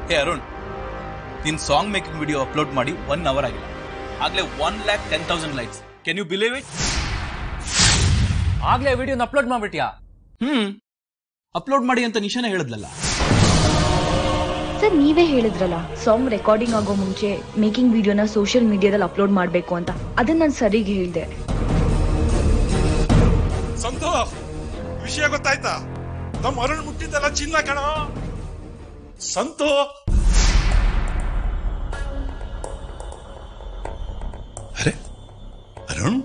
ಹೇ ಅರುಣ್ ನಿನ್ song making video upload ಮಾಡಿ one hour ಆಗಿಲ್ಲ ಆಗ್ಲೇ one lakh ten thousand likes can you believe it ಆಗ್ಲೇ ವಿಡಿಯೋನ ಅಪ್ಲೋಡ್ ಮಾಡ್ಬಿಟ್ಯಾ ಹ್ಮ್ ಅಪ್ಲೋಡ್ ಮಾಡಿ ಅಂತ ನಿಶಾನೆ ಹೇಳಿದ್ಲಲ್ಲ ಸರ್ ನೀವೇ ಹೇಳಿದ್ರಲ್ಲ ಸಾಂಗ್ ರೆಕಾರ್ಡಿಂಗ್ ಆಗೋ ಮುಂಚೆ ಮೇಕಿಂಗ್ ವಿಡಿಯೋನ ಸೋಷಿಯಲ್ ಮೀಡಿಯಾದಲ್ಲಿ ಅಪ್ಲೋಡ್ ಮಾಡಬೇಕು ಅಂತ ಅದನ್ನ ನಾನು ಸರಿಗೆ ಹೇಳಿದೆ ಸಂತು ವಿಷಯ ಗೊತ್ತಾಯ್ತಾ ನಮ್ಮ ಅರುಣ್ ಮುಟ್ಟಿದ್ದಲ್ಲ ಚಿನ್ನ ಕಣ ಸಂತು ಅರೆ ಅರುಣ್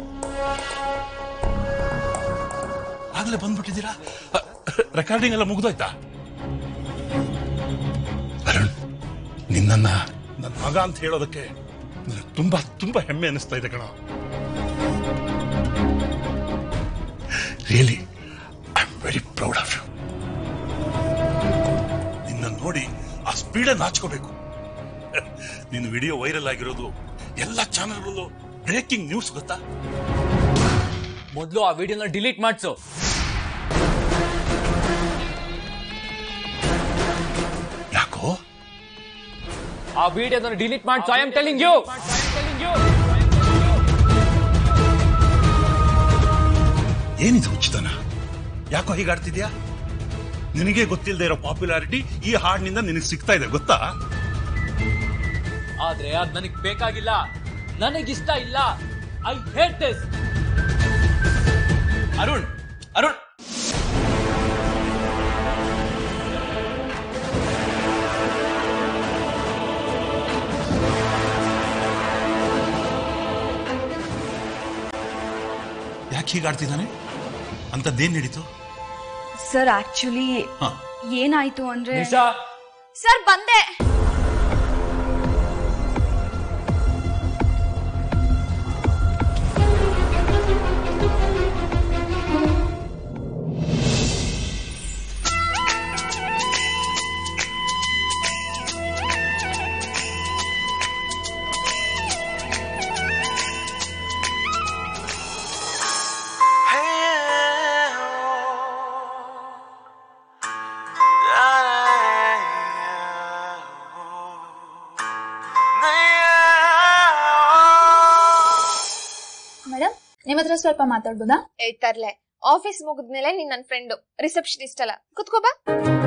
ಆಗ್ಲೇ ಬಂದ್ಬಿಟ್ಟಿದ್ದೀರಾ ರೆಕಾರ್ಡಿಂಗ್ ಎಲ್ಲ ಮುಗ್ದೋಯ್ತಾ ಅರುಣ್ ನಿನ್ನನ್ನ ನನ್ನ ಮಗ ಅಂತ ಹೇಳೋದಕ್ಕೆ ನನಗೆ ತುಂಬಾ ತುಂಬಾ ಹೆಮ್ಮೆ ಅನಿಸ್ತಾ ಇದೆ ಕಣ really I am very proud of you ನಿನ್ನ ನೋಡಿ ಆ ಸ್ಪೀಡ್ ನಾಚ್ಕೋಬೇಕು ನಿನ್ನ ವಿಡಿಯೋ ವೈರಲ್ ಆಗಿರೋದು ಎಲ್ಲ ಚಾನೆಲ್ಗಳಲ್ಲೂ ಬ್ರೇಕಿಂಗ್ ನ್ಯೂಸ್ ಗೊತ್ತಾ ಮೊದ್ಲು ಆ ವಿಡಿಯೋನ ಡಿಲೀಟ್ ಮಾಡ್ಸು ಯಾಕೋ ಆ ವಿಡಿಯೋನ ಡಿಲೀಟ್ ಮಾಡ್ಸು ಐ ಆಮ್ ಟೆಲಿಂಗ್ ಯು ಏನಿದು ಉಚಿತನ ಯಾಕೋ ಹೀಗಾಡ್ತಿದ್ಯಾ ನಿನಗೆ ಗೊತ್ತಿಲ್ಲದೆ ಇರೋ ಪಾಪ್ಯುಲಾರಿಟಿ ಈ ಹಾಡಿನಿಂದ ನಿನಗೆ ಸಿಗ್ತಾ ಇದೆ ಗೊತ್ತಾ ಆದ್ರೆ ಅದ್ ನನಗ್ ಬೇಕಾಗಿಲ್ಲ ನನಗಿಷ್ಟ ಇಲ್ಲ I hate this Arun Arun ಯಾಕೆ ಹೀಗಾಡ್ತಿದ್ದಾನೆ ಅಂತದ್ದೇನ್ ನಡೀತು ಸರ್ ಆಕ್ಚುಲಿ ಹಾ ಏನಾಯ್ತು ಅಂದ್ರೆ ನಿಶಾ ಸರ್ ಬಂದೆ ಮೇಡಮ್ ನಿಮ್ಮ ಹತ್ರ ಸ್ವಲ್ಪ ಮಾತಾಡ್ಬೋದಾ ಏ ತರ್ಲೆ ಆಫೀಸ್ ಮುಗಿದ್ಮೇಲೆ ನೀನ್ ನನ್ ಫ್ರೆಂಡು ರಿಸೆಪ್ಷನಿಸ್ಟ್ ಅಲ್ಲ ಕುತ್ಕೋ ಬಾ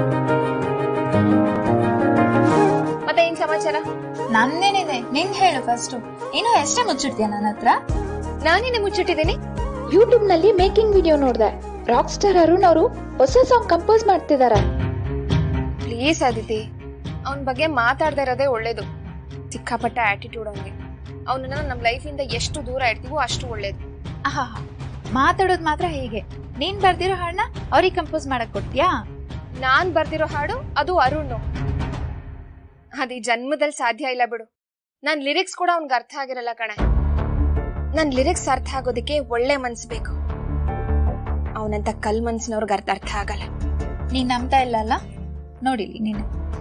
ಮತ್ತೆ ಏನ್ ಸಮಾಚಾರ ನಂದೇನಿದೆ ನಿನ್ ಹೇಳು ಫಸ್ಟ್ ಇನ್ನು ಎಷ್ಟೇ ಮುಚ್ಚಿಡ್ತೀಯ ನನ್ನ ಹತ್ರ ನಾನೇನೆ ಮುಚ್ಚಿಟ್ಟಿದ್ದೀನಿ ಯೂಟ್ಯೂಬ್ ನಲ್ಲಿ ಮೇಕಿಂಗ್ ವಿಡಿಯೋ ನೋಡ್ದೆ ರಾಕ್ ಸ್ಟಾರ್ ಅರುಣ್ ಅವರು ಹೊಸ ಸಾಂಗ್ ಕಂಪೋಸ್ ಮಾಡ್ತಿದ್ದಾರೆ ಪ್ಲೀಸ್ ಅದಿತಿ ಅವನ ಬಗ್ಗೆ ಮಾತಾಡ್ದೇ ಇರೋದೇ ಒಳ್ಳೇದು ಸಿಕ್ಕಾಪಟ್ಟ ಆಟಿಟ್ಯೂಡ್ ಅವನಿಗೆ ಅವನನ್ನ ನಮ್ ಲೈಫಿಂದ ಎಷ್ಟು ದೂರ ಇಡ್ತೀವೋ ಅಷ್ಟು ಒಳ್ಳೇದು ಆಹಾ ಮಾತಾಡೋದ್ ಮಾತ್ರ ಹೀಗೆ ನೀನ್ ಬರ್ದಿರೋ ಹಾಡ್ನ ಅವ್ರಿಗೆ ಕಂಪೋಸ್ ಮಾಡಕ್ ಕೊಡ್ತೀಯಾ ನಾನ್ ಬರ್ದಿರೋ ಹಾಡು ಅದು ಅರುಣ್ ಅದ್ ಈ ಜನ್ಮದಲ್ಲಿ ಸಾಧ್ಯ ಇಲ್ಲ ಬಿಡು ನನ್ ಲಿರಿಕ್ಸ್ ಕೂಡ ಅವ್ನ್ಗೆ ಅರ್ಥ ಆಗಿರಲ್ಲ ಕಣೆ ನನ್ ಲಿರಿಕ್ಸ್ ಅರ್ಥ ಆಗೋದಕ್ಕೆ ಒಳ್ಳೆ ಮನ್ಸ್ ಬೇಕು ಅವನಂತ ಕಲ್ ಮನ್ಸಿನವ್ರಿಗೆ ಅರ್ಥ ಅರ್ಥ ಆಗಲ್ಲ ನೀನ್ ನಂಬ್ತಾ ಇಲ್ಲ ಅಲ್ಲ ನೋಡಿಲಿ ನೀನು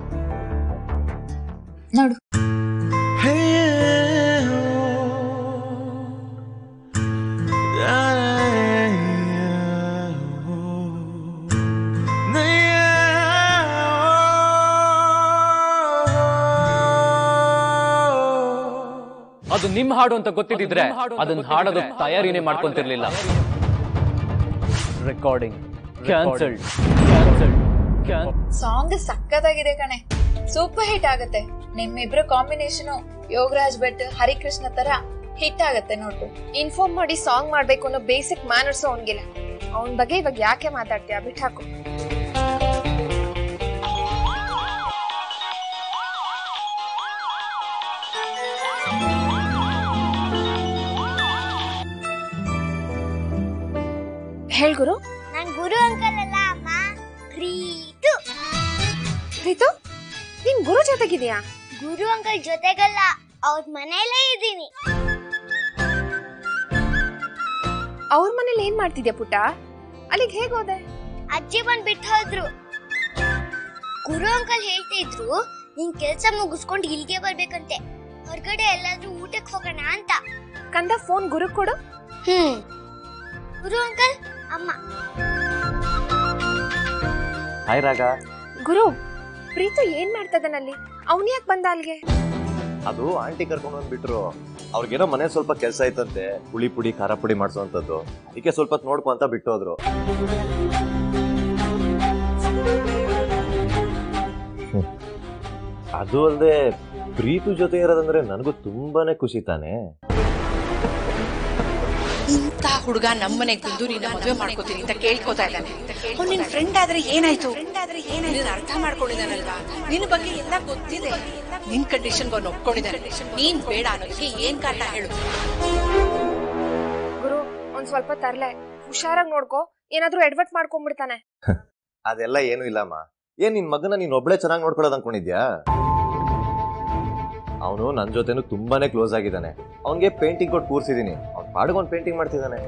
ನೋಡು ಅದು ನಿಮ್ ಹಾಡು ಅಂತ ಗೊತ್ತಿದ್ರೆ ಅದನ್ನ ಹಾಡೋದು ತಯಾರಿನೇ ಮಾಡ್ಕೊಂತಿರ್ಲಿಲ್ಲ ರೆಕಾರ್ಡಿಂಗ್ ಕ್ಯಾನ್ಸಲ್ಡ್ ಕ್ಯಾನ್ಸಲ್ಡ್ ಸಾಂಗ್ ಸಕ್ಕತ್ತಾಗಿದೆ ಕಣೆ ಸೂಪರ್ ಹಿಟ್ ಆಗುತ್ತೆ ನಿಮ್ಮಿಬ್ರು ಕಾಂಬಿನೇಷನ್ ಯೋಗರಾಜ್ ಭಟ್ ಹರಿಕೃಷ್ಣ ತರ ಹಿಟ್ ಆಗತ್ತೆ ನೋಡು ಇನ್ಫಾರ್ಮ್ ಮಾಡಿ ಸಾಂಗ್ ಮಾಡ್ಬೇಕು ಅನ್ನೋ ಬೇಸಿಕ್ ಮ್ಯಾನರ್ಸ್ ಅವನ್ಗಿಲ್ಲ ಅವನ್ ಬಗ್ಗೆ ಇವಾಗ ಯಾಕೆ ಮಾತಾಡ್ತೀಯ ಬಿಟ್ಟಾಕು ಹೇಳ್ ಗುರು ನನ್ ಗುರು ಅಂಕಲ್ ಅಲ್ಲ ಅಮ್ಮ ಪ್ರೀತು ಪ್ರೀತು ನೀನ್ ಗುರು ಜೊತೆಗಿದ್ಯಾ ಗುರು ಅಂಕಲ್ ಜೊತೆಗಲ್ಲ ಅವ್ರ ಮನೆಯಲ್ಲೇ ಇದ್ದೀನಿ ಅವ್ರ ಮನೇಲಿ ಏನ್ ಮಾಡ್ತಿದ್ಯಾ ಪುಟ್ಟ ಅಲ್ಲಿಗೆ ಹೇಗ್ ಹೋದೆ ಅಜ್ಜಿ ಬಂದ್ ಬಿಟ್ಟು ಹೋದ್ರು ಗುರು ಅಂಕಲ್ ಹೇಳ್ತಿದ್ರು ನೀನ್ ಕೆಲ್ಸ ಮುಗಿಸ್ಕೊಂಡು ಇಲ್ಲಿಗೆ ಬರ್ಬೇಕಂತೆ ಹೊರಗಡೆ ಎಲ್ಲಾದ್ರೂ ಊಟಕ್ಕೆ ಹೋಗೋಣ ಅಂತ ಕಂದ ಫೋನ್ ಗುರು ಕೊಡು ಹ್ಮ್ ಗುರು ಅಂಕಲ್ ಅಮ್ಮ ಹಾಯ್ ರಾಗ ಗುರು ಪ್ರೀತು ಏನ್ ಮಾಡ್ತದನಲ್ಲಿ ಅವನ್ ಯಾಕೆ ಬಂದ ಅಲ್ಗೆ ಅದು ಆಂಟಿ ಕರ್ಕೊಂಡು ಬಂದ್ಬಿಟ್ರು ಅವ್ರಿಗೇನೋ ಮನೆ ಸ್ವಲ್ಪ ಕೆಲಸ ಐತಂತೆ ಹುಳಿ ಪುಡಿ ಖಾರ ಪುಡಿ ಮಾಡಿಸುವಂತದ್ದು ಅದಕ್ಕೆ ಸ್ವಲ್ಪ ಹೊತ್ತು ನೋಡ್ಕೊ ಅಂತ ಬಿಟ್ಟು ಹೋದ್ರು ಹ್ಮ್. ಅದು ಅಲ್ಲದೆ ಪ್ರೀತು ಜೊತೆ ಇರೋದಂದ್ರೆ ನನಗೂ ತುಂಬಾನೇ ಖುಷಿ ತಾನೆ ಇಂಥ ಹುಡುಗ ನಮ್ಮನೆಗ್ ಬಂದು ನಿನ್ನ ಮದುವೆ ಮಾಡ್ಕೋತೀನಿ ಅಂತ ಕೇಳ್ಕೊತಾ ಇದ್ದಾನೆ ಅವ್ನು ನಿನ್ ಫ್ರೆಂಡ್ ಆದ್ರೆ ಏನಾಯ್ತು ನೀನ್ ಅರ್ಥ ಮಾಡ್ಕೊಂಡಿದ್ದಾನಲ್ವಾ ನಿನ್ನ ಬಗ್ಗೆ ಎಲ್ಲ ಗೊತ್ತಿದೆ ನಿನ್ ಕಂಡೀಷನ್ ಅವ್ನು ಒಪ್ಕೊಂಡಿದ್ದಾನೆ ನೀನ್ ಬೇಡ ಅನ್ನೋದಕ್ಕೆ ಏನ್ ಕಾರಣ ಹೇಳು ಗುರು ಒಂದ್ ಸ್ವಲ್ಪ ತರ್ಲೆ ಹುಷಾರಾಗಿ ನೋಡ್ಕೋ ಏನಾದ್ರೂ ಎಡ್ವರ್ಟ್ ಮಾಡ್ಕೊಂಡ್ಬಿಡ್ತಾನೆ ಅದೆಲ್ಲ ಏನು ಇಲ್ಲಮ್ಮ ಏನ್ ನಿನ್ ಮಗನ ನೀನ್ ಒಬ್ಳೆ ಚೆನ್ನಾಗಿ ನೋಡ್ಕೊಳ್ಳೋದು ಅನ್ಕೊಂಡಿದ್ಯಾ ಅವನು ನನ್ನ ಜೊತೆನು ತುಂಬಾನೇ ಕ್ಲೋಸ್ ಆಗಿದ್ದಾನೆ ಅವನ್ಗೆ ಪೇಂಟಿಂಗ್ ಕೊಟ್ಟು ಕೂರ್ಸಿದೀನಿ ಅವ್ನ್ ಪಾಡ್ಗೊಂಡ್ ಪೇಂಟಿಂಗ್ ಮಾಡ್ತಿದ್ದಾನೆ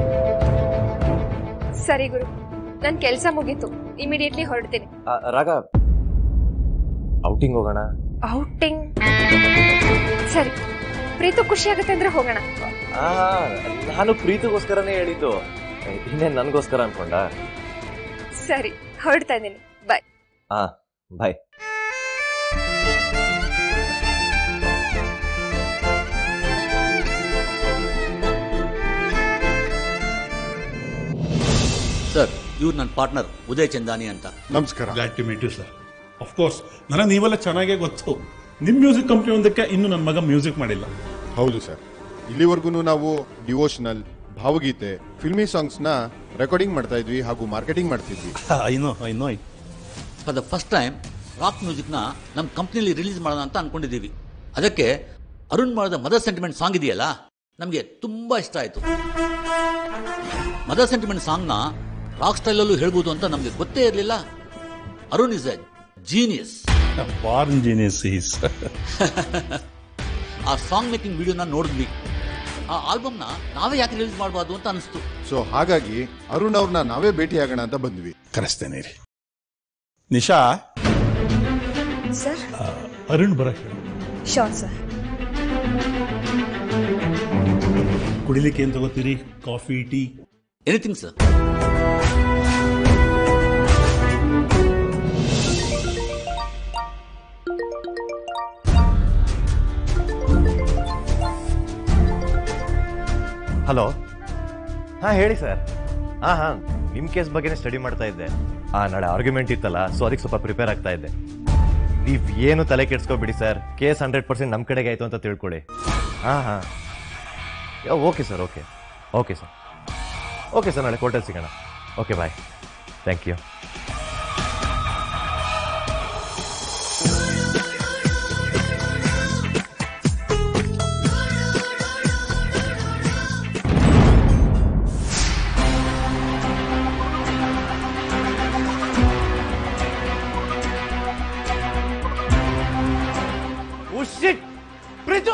ಸರಿ ಗುರು ನನ್ ಕೆಲ್ಸ ಮುಗೀತು ಇಮಿಡಿಯೇಟ್ಲಿ ಹೊರಡ್ತೀನಿ ಆ, ರಾಗ ಔಟಿಂಗ್ ಹೋಗೋಣ ಔಟಿಂಗ್ ಸರಿ ಪ್ರೀತು ಖುಷಿ ಆಗುತ್ತೆ ಅಂದ್ರೆ ಹೋಗೋಣ ಆ ನಾನು ಪ್ರೀತಿಗೋಸ್ಕರನೇ ಹೇಳಿದ್ದು ಇನ್ನೇನ್ ನನ್ಗೋಸ್ಕರ ಅನ್ಕೊಂಡ ಸರಿ ಹೊರಡ್ತಾ ಇದ್ದೀನಿ ಬಾಯ್ ಹಾ ಬಾಯ್ ಸರ್ ಇವ್ರು ನನ್ನ ಪಾರ್ಟ್ನರ್ ಉದಯ್ ಚಂದಾನಿ ಅಂತ ನಮಸ್ಕಾರ glad to meet you sir of course ನನಗೆ ನೀವೆಲ್ಲ ಚೆನ್ನಾಗೇ ಗೊತ್ತು ನಿಮ್ಮ ಮ್ಯೂಸಿಕ್ ಕಂಪ್ನಿ ಒಂದಕ್ಕೆ ಇನ್ನು ನನ್ನ ಮಗ ಮ್ಯೂಸಿಕ್ ಮಾಡಿಲ್ಲ ಹೌದು ಸರ್ ಇಲ್ಲಿವರೆಗೂ ನಾವು ಡಿವೋಷನಲ್ ಭಾವಗೀತೆ ಫಿಲ್ಮಿ ಸಾಂಗ್ಸ್ನ ರೆಕಾರ್ಡಿಂಗ್ ಮಾಡ್ತಾ ಇದ್ವಿ ಹಾಗೂ ಮಾರ್ಕೆಟಿಂಗ್ ಮಾಡ್ತಿದ್ವಿ I know I know for the first time rock ಮ್ಯೂಸಿಕ್ನ ನಮ್ಮ ಕಂಪ್ನಿಯಲ್ಲಿ ರಿಲೀಸ್ ಮಾಡೋಣ ಅಂತ ಅನ್ಕೊಂಡಿದ್ದೀವಿ ಅದಕ್ಕೆ ಅರುಣ್ ಮಾಡಿದ ಮದರ್ ಸೆಂಟಿಮೆಂಟ್ ಸಾಂಗ್ ಇದೆಯಲ್ಲ ನಮಗೆ ತುಂಬ ಇಷ್ಟ ಆಯಿತು ಮದರ್ ಸೆಂಟಿಮೆಂಟ್ ಸಾಂಗ್ನ ರಾಕ್ ಸ್ಟೈಲಲ್ಲೂ ಹೇಳ್ಬೋದು ಅಂತ ನಮಗೆ ಗೊತ್ತೇ ಇರಲಿಲ್ಲ Arun is a genius born genius is ಆ ಸಾಂಗ್ ಮೇಕಿಂಗ್ ವಿಡಿಯೋನ ನೋಡಿದ್ವಿ ಆ ಆಲ್ಬಮ್ನ ನಾವೇ ಯಾಕೆ ರಿಲೀಸ್ ಮಾಡಬಾರ್ದು ಅಂತ ಅನಿಸ್ತು ಸೊ ಹಾಗಾಗಿ ಅರುಣ್ ಅವ್ರನ್ನ ನಾವೇ ಭೇಟಿಯಾಗೋಣ ಅಂತ ಬಂದ್ವಿ ಕರೆಸ್ತೇನೆ ರೀ ನಿಶಾ ಸರ್ ಆ, ಅರುಣ್ ಬರಕ್ಕೆ ಹೇಳು. ಶೋರ್ ಸರ್ ಕುಡಿಲಿಕ್ಕೆ ಏನ್ ತಗೋತೀರಿ coffee tea anything sir hello ಹಾ ಹೇಳಿ ಸರ್ ಹಾ ಹಾ ನಿಮ್ ಕೇಸ್ ಬಗ್ಗೆನೇ ಸ್ಟಡಿ ಮಾಡ್ತಾ ಇದ್ದೆ ಹಾ ನಾಳೆ ಆರ್ಗ್ಯುಮೆಂಟ್ ಇತ್ತಲ್ಲ ಸೊ ಅದಕ್ಕೆ ಸ್ವಲ್ಪ ಪ್ರಿಪೇರ್ ಆಗ್ತಾ ಇದ್ದೆ ನೀವ್ ಏನು ತಲೆ ಕೆಡ್ಸ್ಕೊಬಿಡಿ ಸರ್ ಕೇಸ್ ಹಂಡ್ರೆಡ್ ಪರ್ಸೆಂಟ್ ನಮ್ಮ ಕಡೆಗೆ ಆಯ್ತು ಅಂತ ತಿಳ್ಕೊಳ್ಳಿ ಹಾ ಹಾ okay sir okay okay sir okay sir ನಾಳೆ ಕೋರ್ಟಲ್ಲಿ ಸಿಗೋಣ okay bye thank you Preethu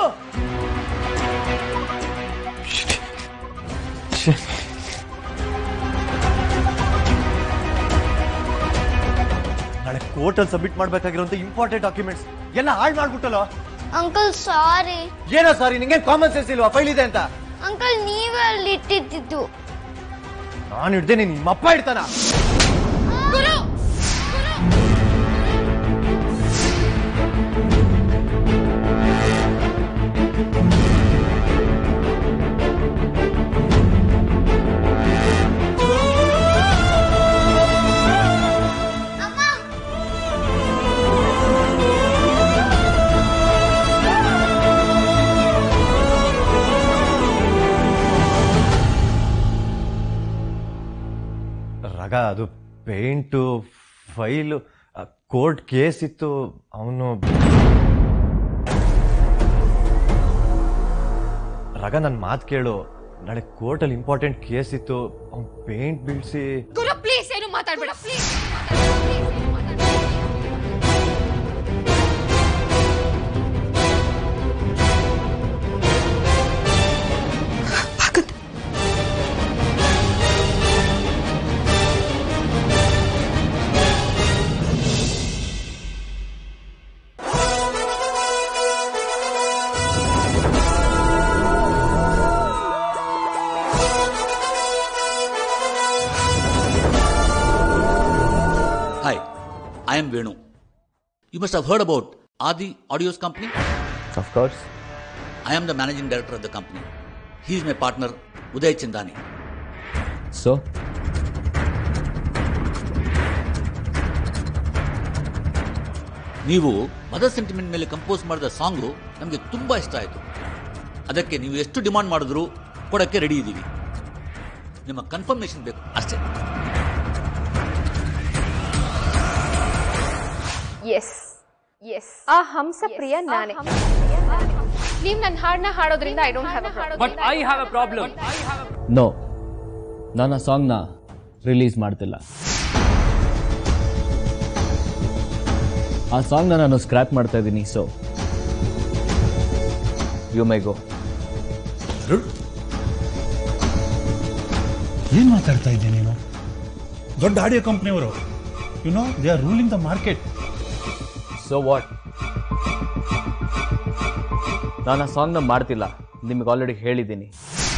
ನಾಳೆ ಕೋರ್ಟಲ್ಲಿ ಸಬ್ಮಿಟ್ ಮಾಡ್ಬೇಕಾಗಿರುವಂತ ಇಂಪಾರ್ಟೆಂಟ್ ಡಾಕ್ಯುಮೆಂಟ್ಸ್ ಎಲ್ಲ ಹಾಳು ಮಾಡ್ಬಿಟ್ಟಲ್ಲ ಅಂಕಲ್ ಸಾರಿ ಏನೋ ಸಾರಿ ನಿಂಗೆ ಕಾಮನ್ ಸೆನ್ಸ್ ಇಲ್ವಾ ಫೈಲ್ ಇದೆ ಅಂತ ಅಂಕಲ್ ನೀವೇ ಅಲ್ಲಿ ಇಟ್ಟಿದ್ದು ನಾನು ಹಿಡ್ದೆ ನೀನ್ ನಿಮ್ಮಪ್ಪ ಇಡ್ತಾನ ರಗ ಅದು ಪೇಂಟು ಫೈಲು ಕೋರ್ಟ್ ಕೇಸ್ ಇತ್ತು ಅವನು ರಗ ನನ್ನ ಮಾತು ಕೇಳು ನಾಳೆ ಕೋರ್ಟಲ್ಲಿ ಇಂಪಾರ್ಟೆಂಟ್ ಕೇಸ್ ಇತ್ತು ಅವ್ನು ಪೇಂಟ್ ಬೀಳ್ಸಿ ಗುರು ಪ್ಲೀಸ್ ಏನು ಮಾತಾಡ್ಬೇಡ please Hi, I am Venu. You must have heard about Adi Audios Company. Of course. I am the managing director of the company. He is my partner, Uday Chindani. So ನೀವು mother sentiment ಮೇಲೆ compose ಮಾಡಿದ song ನಮಗೆ ತುಂಬ ಇಷ್ಟ ಆಯಿತು ಅದಕ್ಕೆ ನೀವು ಎಷ್ಟು ಡಿಮಾಂಡ್ ಮಾಡಿದ್ರು ಕೊಡೋಕ್ಕೆ ರೆಡಿ ಇದ್ದೀವಿ ನಿಮ್ಮ ಕನ್ಫರ್ಮೇಷನ್ ಬೇಕು ಅಷ್ಟೇ ಎಸ್ ಎಸ್ ಆ ಹಂಸ ಪ್ರಿಯ ನಾನೇ ನೀವ್ ನನ್ನ ಹಾಡನ್ನ ಹಾಡೋದ್ರಿಂದ I don't have but I have a problem no ನಾನು ಆ ಸಾಂಗ್ನ ರಿಲೀಸ್ ಮಾಡ್ತಿಲ್ಲ ಆ ಸಾಂಗ್ನ ನಾನು ಸ್ಕ್ರ್ಯಾಪ್ ಮಾಡ್ತಾ ಇದ್ದೀನಿ ಸೊ ಯು ಮೈ ಗೋ ಏನ್ ಮಾತಾಡ್ತಾ ಇದ್ದೆ ನೀನು ದೊಡ್ಡ ಆಡಿಯೋ ಕಂಪ್ನಿಯವರು you know they are ruling the market so what ನಾನು ಆ ಸಾಂಗ್ನ ಮಾಡ್ತಿಲ್ಲ ನಿಮಗೆ ಆಲ್ರೆಡಿ ಹೇಳಿದ್ದೀನಿ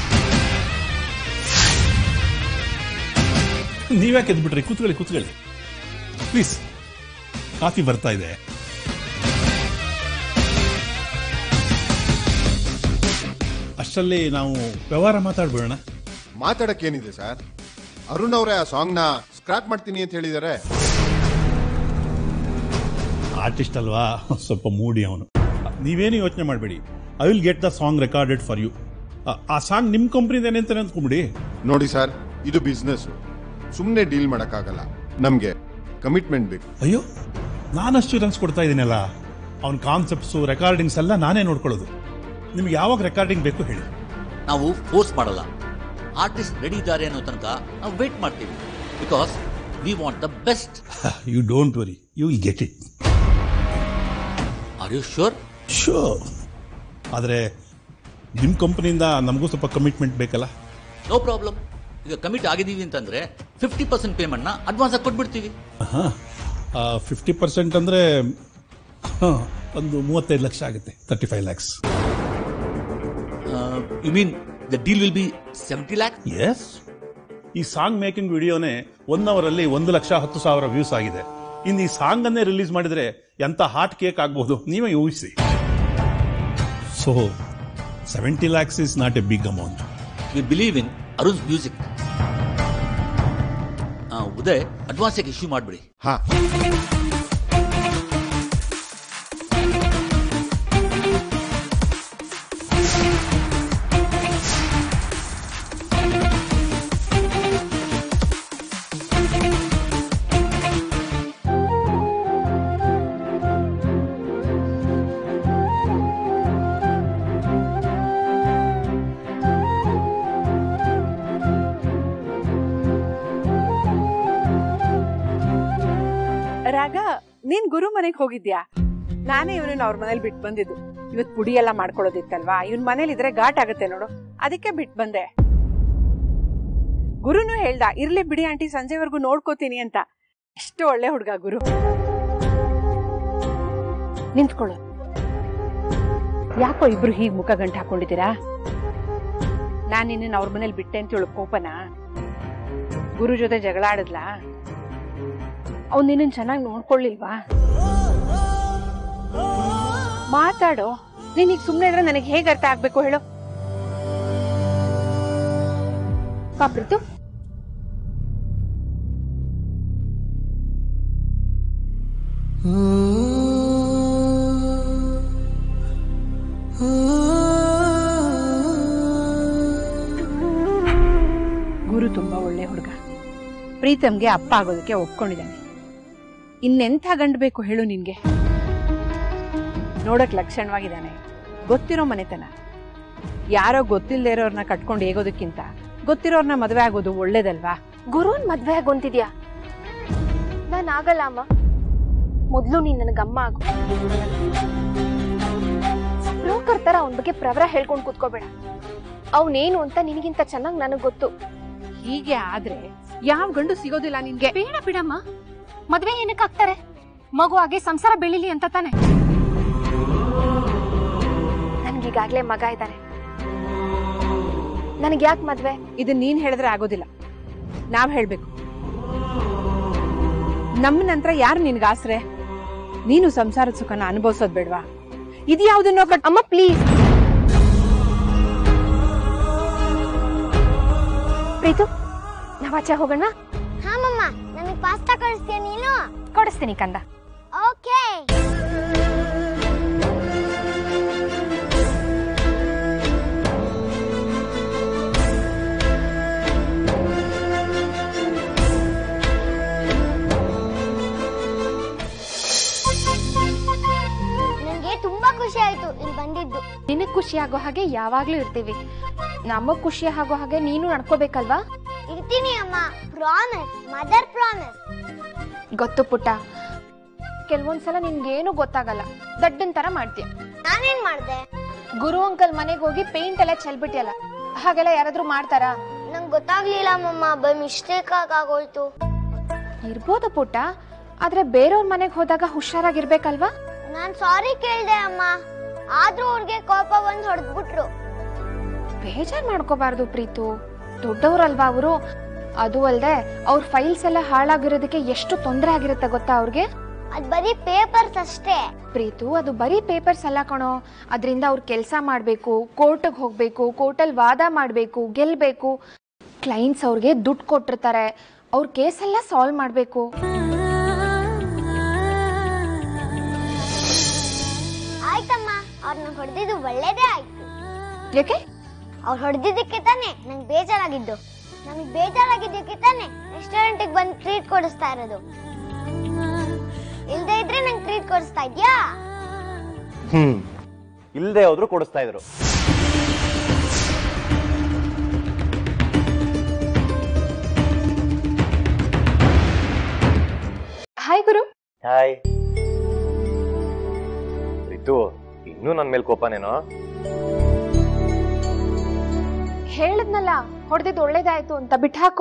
ನೀವ್ಯಾಕೆ ಎದ್ಬಿಟ್ರಿ ಕೂತ್ಕೊಳ್ಳಿ ಕೂತ್ಕೊಳ್ಳಿ ಪ್ಲೀಸ್ ಕಾಫಿ ಬರ್ತಾ ಇದೆ ಅಷ್ಟರಲ್ಲಿ ನಾವು ವ್ಯವಹಾರ ಮಾತಾಡ್ಬೇಡ ಮಾತಾಡಕ್ಕೇನಿದೆ ಸರ್ ಅರುಣ್ ಅವರೇ ಆ ಸಾಂಗ್ನ ಸ್ಕ್ರಾಪ್ ಮಾಡ್ತೀನಿ ಅಂತ ಹೇಳಿದ್ದಾರೆ ಆರ್ಟಿಸ್ಟ್ ಅಲ್ವಾ ಸ್ವಲ್ಪ ಮೂಡಿ ಅವನು ನೀವೇನು ಯೋಚನೆ ಮಾಡಬೇಡಿ I will get the song recorded for you ಆ ಸಾಂಗ್ ನಿಮ್ಮ ಕಂಪ್ನಿದೇನೆ ಅಂತ ಅಂದ್ಕೊಂಬಿಡಿ ನೋಡಿ ಸರ್ ಇದು ಬಿಸ್ನೆಸ್ ಸುಮ್ಮನೆ ಡೀಲ್ ಮಾಡೋಕ್ಕಾಗಲ್ಲ ನಮಗೆ ಕಮಿಟ್ಮೆಂಟ್ ಬೇಕು ಅಯ್ಯೋ ನಾನು ಅಶ್ಯೂರೆನ್ಸ್ ಕೊಡ್ತಾ ಇದ್ದೀನಲ್ಲ ಅವನ ಕಾನ್ಸೆಪ್ಟ್ಸು ರೆಕಾರ್ಡಿಂಗ್ಸ್ ಎಲ್ಲ ನಾನೇ ನೋಡ್ಕೊಳ್ಳೋದು ನಿಮ್ಗೆ ಯಾವಾಗ ರೆಕಾರ್ಡಿಂಗ್ ಬೇಕು ಹೇಳಿ ನಾವು ಫೋರ್ಸ್ ಮಾಡಲ್ಲ ಆರ್ಟಿಸ್ಟ್ ರೆಡಿ ಇದ್ದಾರೆ ಅನ್ನೋ ತನಕ ನಾವು ವೇಟ್ ಮಾಡ್ತೀವಿ because we want the best you don't worry you will get it are you sure sure ಆದರೆ ನಿಮ್ಮ ಕಂಪ್ನಿಯಿಂದ ನಮಗೂ ಸ್ವಲ್ಪ ಕಮಿಟ್ಮೆಂಟ್ ಬೇಕಲ್ಲ ನೋ ಪ್ರಾಬ್ಲಮ್ ಈಗ ಕಮಿಟ್ ಆಗಿದ್ದೀವಿ ಅಂತಂದ್ರೆ ಫಿಫ್ಟಿ ಪರ್ಸೆಂಟ್ ಪೇಮೆಂಟ್ನ ಅಡ್ವಾನ್ಸ್ ಆಗಿ ಕೊಟ್ಬಿಡ್ತೀವಿ ಹಾಂ ಫಿಫ್ಟಿ ಪರ್ಸೆಂಟ್ ಅಂದರೆ ಒಂದು ಮೂವತ್ತೈದು ಲಕ್ಷ ಆಗುತ್ತೆ thirty five lakhs you mean the deal will be seventy lakhs ಈ ಸಾಂಗ್ ಮೇಕಿಂಗ್ ವಿಡಿಯೋನೇ ಒನ್ ಅವರಲ್ಲಿ ಒಂದು ಲಕ್ಷ ಹತ್ತು ಸಾವಿರ ವ್ಯೂಸ್ ಆಗಿದೆ ಇನ್ನು ಈ ಸಾಂಗ್ ಅನ್ನೇ ರಿಲೀಸ್ ಮಾಡಿದ್ರೆ ಎಂತ ಹಾಟ್ ಕೇಕ್ ಆಗ್ಬೋದು ನೀವೇ ಊಹಿಸಿ so seventy lakhs is not a big amount we believe in Arun music Uday advance ಆಗಿ ಇಶ್ಯೂ ಮಾಡಿಬಿಡಿ ಹಾ ರಾಗ ನೀನ್ ಗುರು ಮನೆಗ್ ಹೋಗಿದ್ಯಾ ನಾನೇ ಇವನನ್ನ ಅವ್ರ ಮನೇಲಿ ಬಿಟ್ಟು ಬಂದಿದ್ದು ಇವತ್ ಪುಡಿ ಎಲ್ಲ ಮಾಡ್ಕೊಳ್ಳೋದಿತ್ತಲ್ವಾ ಇವನ್ ಮನೇಲಿ ಇದ್ರೆ ಘಾಟ್ ಆಗುತ್ತೆ ನೋಡು ಅದಕ್ಕೆ ಬಿಟ್ಟು ಬಂದೆ ಗುರುನು ಹೇಳ್ದ ಇರ್ಲಿ ಬಿಡಿ ಆಂಟಿ ಸಂಜೆವರೆಗೂ ನೋಡ್ಕೋತೀನಿ ಅಂತ ಎಷ್ಟು ಒಳ್ಳೆ ಹುಡ್ಗ ಗುರು ನಿಂತ್ಕೊಳ್ಳು ಯಾಕೋ ಇಬ್ರು ಹೀಗ್ ಮುಖ ಗಂಟು ಹಾಕೊಂಡಿದ್ದೀರಾ ನಾನ್ ನಿನ್ನ ಅವ್ರ ಮನೇಲಿ ಬಿಟ್ಟೆ ಅಂತ ಹೇಳು ಕೋಪನ ಗುರು ಜೊತೆ ಜಗಳ ಆಡಿದ್ಲಾ ಅವ್ನು ನಿನ್ನ ಚೆನ್ನಾಗಿ ನೋಡ್ಕೊಳ್ಳಿಲ್ವಾ ಮಾತಾಡೋ ನೀನೀಗ ಸುಮ್ಮನೆ ಇದ್ರೆ ನನಗೆ ಹೇಗೆ ಅರ್ಥ ಆಗ್ಬೇಕು ಹೇಳು ಪಾಪ್ರಿತು ಗುರು ತುಂಬಾ ಒಳ್ಳೆ ಹುಡುಗ ಪ್ರೀತಮ್ಗೆ ಅಪ್ಪ ಆಗೋದಕ್ಕೆ ಒಪ್ಕೊಂಡಿದ್ದಾನೆ ಇನ್ನೆಂಥ ಗಂಡು ಬೇಕು ಹೇಳು ನಿನ್ಗೆ ನೋಡಕ್ ಲಕ್ಷಣವಾಗಿದ್ದಾನೆ ಗೊತ್ತಿರೋ ಮನೆತನ ಯಾರೋ ಗೊತ್ತಿಲ್ಲದೆ ಇರೋರ್ನ ಕಟ್ಕೊಂಡು ಹೇಗೋದಕ್ಕಿಂತ ಗೊತ್ತಿರೋರ್ನ ಮದುವೆ ಆಗೋದು ಒಳ್ಳೇದಲ್ವಾ ಗುರುನ್ ಮದ್ವೆ ಆಗೊಂತಿದ್ಯಾ ನಾನ್ ಆಗಲ್ಲ ಅಮ್ಮ ಮೊದ್ಲು ನೀನ್ ನನಗಮ್ಮ ಆಗು ಬ್ರೋಕರ್ ತರ ಅವನ ಬಗ್ಗೆ ಪ್ರವರ ಹೇಳ್ಕೊಂಡ್ ಕೂತ್ಕೋಬೇಡ ಅವನೇನು ಅಂತ ನಿನಗಿಂತ ಚೆನ್ನಾಗ್ ನನಗ್ ಗೊತ್ತು ಹೀಗೆ ಆದ್ರೆ ಯಾವ ಗಂಡು ಸಿಗೋದಿಲ್ಲ ನಿನ್ಗೆ ಬೇಡ ಬಿಡಮ್ಮ ಮದ್ವೆ ಏನಕ್ಕೆ ಆಗ್ತಾರೆ ಮಗು ಆಗಿ ಸಂಸಾರ ಬೆಳಿಲಿ ಅಂತ ತಾನೆ ನನ್ಗೀಗಾಗ್ಲೇ ಮಗ ಇದ್ದಾನೆ ನನಗೆ ಯಾಕೆ ಮದ್ವೆ ಇದನ್ನ ನೀನ್ ಹೇಳಿದ್ರೆ ಆಗೋದಿಲ್ಲ ನಾವ್ ಹೇಳ್ಬೇಕು ನಮ್ಮ ನಂತರ ಯಾರು ನಿನ್ಗೆ ಆಸರೆ ನೀನು ಸಂಸಾರದ ಸುಖನ ಅನುಭವಿಸೋದ್ ಬೇಡ್ವಾ ಇದು ಯಾವ್ದನ್ನೋ ಕಟ್ ಅಮ್ಮ ಪ್ಲೀಸ್ ಪ್ರೀತು ನಾವ್ ಆಚೆ ಹೋಗೋಣ ಹಾ ಮಮ್ಮ ನಮಗೆ ಪಾಸ್ತಾ ಕಳಿಸ್ತೀಯ ನೀನು ಕೊಡಿಸ್ತೀನಿ ಕಂದ ಓಕೆ ನನಗೆ ತುಂಬಾ ಖುಷಿ ಆಯ್ತು ಇಲ್ಲಿ ಬಂದಿದ್ದು ನಿನಗ್ ಖುಷಿ ಆಗೋ ಹಾಗೆ ಯಾವಾಗ್ಲೂ ಇರ್ತೀವಿ ನಮಗ್ ಖುಷಿ ಆಗೋ ಹಾಗೆ ನೀನು ನಡ್ಕೋಬೇಕಲ್ವಾ ಇರ್ತೀನಿ ಅಮ್ಮ ಪ್ರಾಮಿಸ್ ಮದರ್ ಪ್ರಾಮಿಸ್ ಗೊತ್ತು ಪುಟ್ಟ ಕೆಲವೊಂದ್ಸಲ ನಿನ್ಗೇನು ಗೊತ್ತಾಗಲ್ಲ ದಡ್ಡನ್ ತರ ಮಾಡ್ತೀಯ ನಾನೇನ್ ಮಾಡ್ದೆ ಗುರು ಅಂಕಲ್ ಮನೆಗೆ ಹೋಗಿ ಪೇಂಟ್ ಎಲ್ಲ ಚೆಲ್ಬಿಟ್ಟಿಯಲ್ಲ ಹಾಗೆಲ್ಲ ಯಾರಾದ್ರೂ ಮಾಡ್ತಾರಾ ನಂಗೆ ಗೊತ್ತಾಗ್ಲಿಲ್ಲ ಮಮ್ಮ ಬೈ ಮಿಸ್ಟೇಕ್ ಆಗೋಯ್ತು ಇರ್ಬೋದು ಪುಟ್ಟ ಆದ್ರೆ ಬೇರೆಯವ್ರ ಮನೆಗೆ ಹೋದಾಗ ಹುಷಾರಾಗಿರ್ಬೇಕಲ್ವಾ ನಾನ್ ಸಾರಿ ಕೇಳ್ದೆ ಅಮ್ಮ ಆದ್ರೂ ಅವ್ರಿಗೆ ಕೋಪ ಬಂದ್ ಹೊಡೆದ್ಬಿಟ್ರು ಬೇಜಾರ್ ಮಾಡ್ಕೋಬಾರ್ದು ಪ್ರೀತು ದೊಡ್ಡವ್ರಲ್ವಾ ಅವರು ಅದು ಅಲ್ದೆ ಅವ್ರ ಫೈಲ್ಸ್ ಎಲ್ಲ ಹಾಳಾಗಿರೋದಕ್ಕೆ ಎಷ್ಟು ತೊಂದರೆ ಆಗಿರುತ್ತೆ ಗೊತ್ತಾ ಅವ್ರಿಗೆ ಅದ್ ಬರೀ ಪೇಪರ್ಸ್ ಅಷ್ಟೇ ಪ್ರೀತು ಅದು ಬರೀ ಪೇಪರ್ಸ್ ಅಲ್ಲ ಕಣೋ ಅದರಿಂದ ಅವ್ರು ಕೆಲಸ ಮಾಡಬೇಕು ಕೋರ್ಟ್ಗೆ ಹೋಗ್ಬೇಕು ಕೋರ್ಟಲ್ಲಿ ವಾದ ಮಾಡಬೇಕು ಗೆಲ್ಬೇಕು ಕ್ಲೈಂಟ್ಸ್ ಅವ್ರಿಗೆ ದುಡ್ಡು ಕೊಟ್ಟಿರ್ತಾರೆ ಅವ್ರ ಕೇಸೆಲ್ಲ ಸಾಲ್ವ್ ಮಾಡಬೇಕು ಆಯ್ತಮ್ಮ ಅವ್ರನ್ನ ಹೊಡೆದಿದ್ದು ಒಳ್ಳೇದೇ ಆಯ್ತು ಯಾಕೆ ಅವ್ರು ಹೊಡೆದಿದ್ದಕ್ಕೆ ತಾನೆ ನಂಗೆ ಬೇಜಾರಾಗಿದ್ದು ನನಗೆ ಬೇಜಾರಾಗಿದ್ದಕ್ಕೆ ತಾನೆ ರೆಸ್ಟೋರೆಂಟಿಗೆ ಬಂದು ಟ್ರೀಟ್ ಕೊಡಿಸ್ತಾ ಇರೋದು ಇಲ್ದೇ ಇದ್ರೆ ನಂಗೆ ಟ್ರೀಟ್ ಕೊಡಿಸ್ತಾ ಇದ್ಯಾ ಹ್ಮ್ ಇಲ್ದೆ ಹೋದ್ರು ಕೊಡಿಸ್ತಾ ಇದ್ರು ಹಾಯ್ ಗುರು ಹಾಯ್ ರಿತು ಇನ್ನೂ ನನ್ ಮೇಲೆ ಕೋಪನೇನೋ ಹೇಳದ್ನಲ್ಲ ಹೊಡೆದಿದ್ದು ಒಳ್ಳೇದಾಯ್ತು ಅಂತ ಬಿಟ್ಟಾಕೋ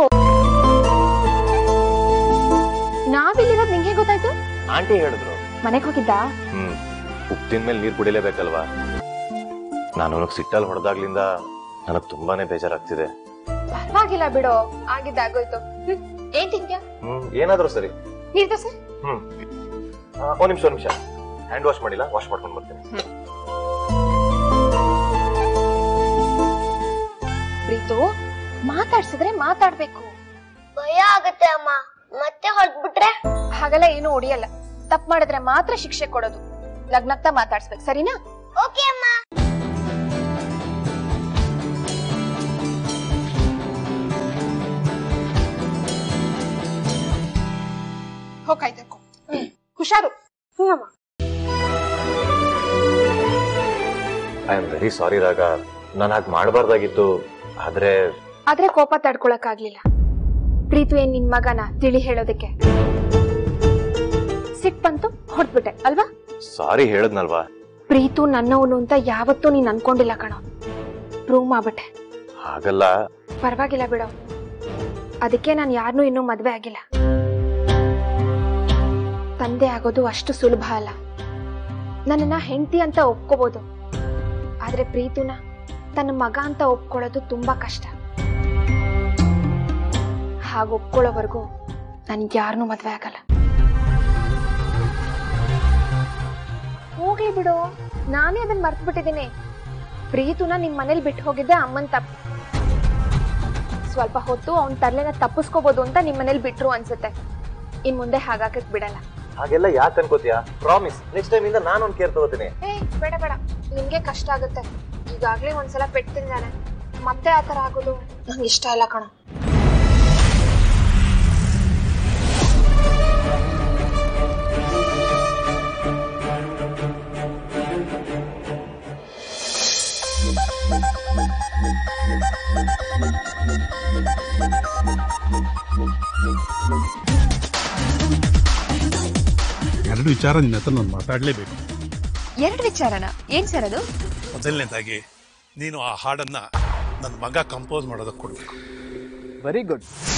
ನಾವಿಲ್ಲಿರೋದು ನಿಂಗೆ ಗೊತ್ತಾಯ್ತು ಆಂಟಿ ಹೇಳಿದ್ರು ಮನೆಗೆ ಹೋಗಿದ್ದಾ ಹ್ಮ್ ಉಪ್ಪಿನ ಮೇಲೆ ನೀರ್ ಕುಡಿಲೇಬೇಕಲ್ವಾ ನಾನು ಅವನಿಗೆ ಸಿಟ್ಟಲ್ಲಿ ಹೊಡೆದಾಗ್ಲಿಂದ ನನಗ್ ತುಂಬಾನೇ ಬೇಜಾರಾಗ್ತಿದೆ ಪರವಾಗಿಲ್ಲ ಬಿಡು ಆಗಿದ್ದಾಗೋಯ್ತು ಹ್ಮ್ ಏನ್ ತಿಂತ್ಯಾ ಹ್ಮ್ ಏನಾದ್ರೂ ಸರಿ ನೀರ್ ದೋಸೆ ಹ್ಮ್ ಆ, ಒಂದ್ ನಿಮಿಷ ಒಂದ್ ನಿಮಿಷ ಹ್ಯಾಂಡ್ ವಾಶ್ ಮಾಡಿಲ್ಲ ವಾಶ್ ಮಾಡ್ಕೊಂಡು ಬರ್ತೀನಿ ಪ್ರೀತು ಮಾತಾಡ್ಸಿದ್ರೆ ಮಾತಾಡ್ಬೇಕು ಭಯ ಆಗತ್ತೆ ಅಮ್ಮ ಮತ್ತೆ ಹೊಡೆದ್ಬಿಟ್ರೆ ಹಾಗೆಲ್ಲ ಏನು ಹೊಡಿಯಲ್ಲ ತಪ್ಪು ಮಾಡಿದ್ರೆ ಮಾತ್ರ ಶಿಕ್ಷೆ ಕೊಡೋದು ಲಗ್ನಕ್ತ ಮಾತಾಡ್ಸ್ಬೇಕು ಸರಿನಾ ಓಕೆ ಅಮ್ಮ ಹೋಗಾಯ್ತಕ್ಕೋ ಹುಷಾರು ಹ್ಞೂ ಅಮ್ಮ ಐ ಆಮ್ ವೆರಿ ಸಾರಿ ರಾಗ ನಾನು ಹಾಗೆ ಮಾಡಬಾರ್ದಾಗಿತ್ತು ಆದ್ರೆ ಆದ್ರೆ ಕೋಪ ತಡ್ಕೊಳಕ್ಕಾಗ್ಲಿಲ್ಲ ಪ್ರೀತು ಏನ್ ನಿನ್ ಮಗನ ತಿಳಿ ಹೇಳೋದಕ್ಕೆ ಸಿಟ್ ಬಂತು ಹೊಡ್ಬಿಟ್ಟೆ ಅಲ್ವಾ ಸಾರಿ ಹೇಳದ್ನಲ್ವಾ ಪ್ರೀತು ನನ್ನವನು ಅಂತ ಯಾವತ್ತೂ ನೀನ್ ಅನ್ಕೊಂಡಿಲ್ಲ ಕಣೋ ಪ್ರೂವ್ ಮಾಡ್ಬಿಟ್ಟೆ ಹಾಗಲ್ಲ ಪರವಾಗಿಲ್ಲ ಬಿಡೋ ಅದಕ್ಕೆ ನಾನು ಯಾರನ್ನೂ ಇನ್ನೂ ಮದ್ವೆ ಆಗಿಲ್ಲ ತಂದೆ ಆಗೋದು ಅಷ್ಟು ಸುಲಭ ಅಲ್ಲ ನನ್ನನ್ನ ಹೆಂಡತಿ ಅಂತ ಒಪ್ಕೋಬಹುದು ಆದ್ರೆ ಪ್ರೀತುನ ತನ್ನ ಮಗ ಅಂತ ಒಪ್ಕೊಳ್ಳೋದು ತುಂಬಾ ಕಷ್ಟ ಹಾಗೆ ಒಪ್ಕೊಳ್ಳೋವರೆಗೂ ನನ್ಗೆ ಯಾರನ್ನೂ ಮದ್ವೆ ಆಗಲ್ಲ ಹೋಗ್ಲಿ ಬಿಡು ನಾನೇ ಅದನ್ನ ಮರ್ತು ಬಿಟ್ಟಿದ್ದೀನಿ ಪ್ರೀತುನ ನಿಮ್ ಮನೇಲಿ ಬಿಟ್ಟು ಹೋಗಿದ್ದೆ ಅಮ್ಮನ್ ತಪ್ಪು ಸ್ವಲ್ಪ ಹೊತ್ತು ಅವ್ನ ತರ್ಲೆನ ತಪ್ಪಿಸ್ಕೋಬಹುದು ಅಂತ ನಿಮ್ ಮನೇಲಿ ಬಿಟ್ರು ಅನ್ಸುತ್ತೆ ಇನ್ ಮುಂದೆ ಹಾಗಾಕಕ್ ಬಿಡಲ್ಲ ಹಾಗೆಲ್ಲ ಯಾಕೆ ಅನ್ಕೋತೀಯಾ ಪ್ರಾಮಿಸ್ ನೆಕ್ಸ್ಟ್ ಟೈಮ್ ಇಂದ ನಾನು ಒಂದು ಕೇರ್ ತಗೋತೀನಿ ಏ ಬೇಡ ಬೇಡ ನಿಮ್ಗೆ ಕಷ್ಟ ಆಗುತ್ತೆ ಈಗಾಗ್ಲೇ ಒಂದ್ಸಲ ಪೆಟ್ಟು ತಿಂದಾನೆ ಮತ್ತೆ ಆತರ ಆಗೋದು ನಂಗೆ ಇಷ್ಟ ಇಲ್ಲ ಕಣ ಎರಡು ವಿಚಾರ ನಿನ್ನ ಹತ್ರ ನಾನು ಮಾತಾಡಲೇಬೇಕು ಎರಡು ವಿಚಾರನ ಏನ್ ಸರ್ ಅದು ಮೊದಲನೇದಾಗಿ ನೀನು ಆ ಹಾಡನ್ನ ನನ್ನ ಮಗ ಕಂಪೋಸ್ ಮಾಡೋದಕ್ಕೆ ಕೊಡ್ಬೇಕು ವೆರಿ ಗುಡ್